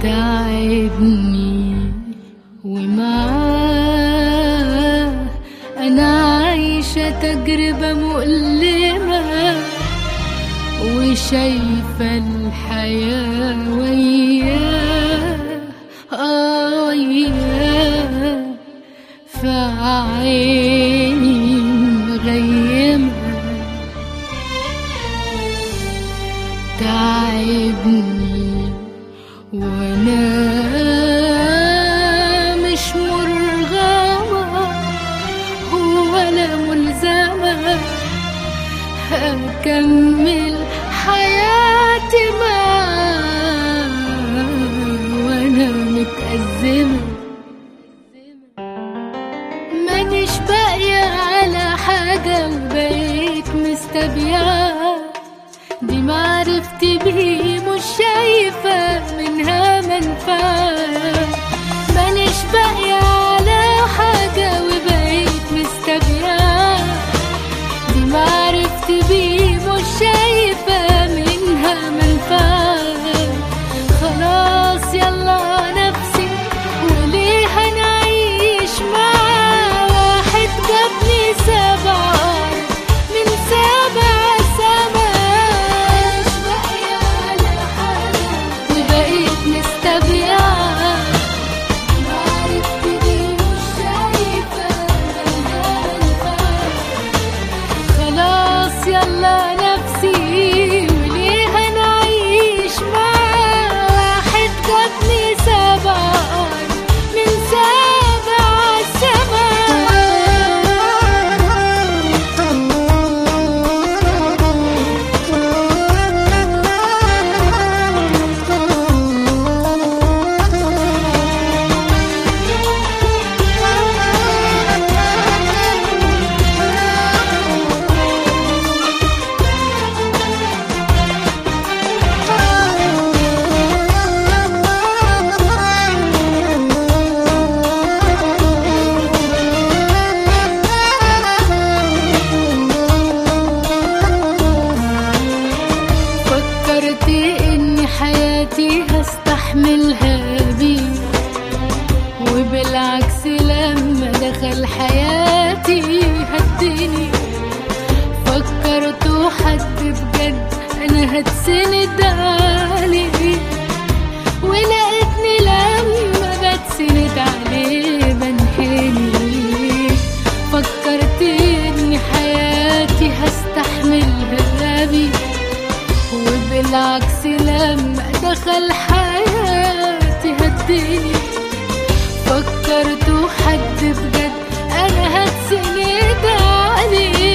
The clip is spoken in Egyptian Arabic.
تعبني ومعاه أنا عايشة تجربة مؤلمة وشايفة الحياة وياه آه وياه في عيني مغيمة تعبني وانا مش مرغمة ولا ملزمة هكمل حياتي معاه وانا متأزمة مانيش باقية على حاجة وبقيت مستبيعة دي معرفتي بيه مش شايفة منها منفعة مانيش باقية على حاجة وبقيت مستبيعة دي معرفتي بيه مش شايفة منها منفعة خلاص يلا نفسي وليه هنعيش مع واحد جابني سبع من سبع سماء باقية على حاجة وبقيت مستبيعة معرفتي بيه مش شايفة منها منفعة خلاص يلا نفسي وليه هنعيش مع واحد جابني سبع من سبع فكرت ان حياتي هستحملها بيه وبالعكس لما دخل حياتي هدني فكرت حد بجد انا هتسند عليه ولقيتني لما بتسند عليه بنحني فكرت ان حياتي هستحملها بيه وبالعكس لما دخل حياتي هدني فكرت حد بجد انا هتسند عليه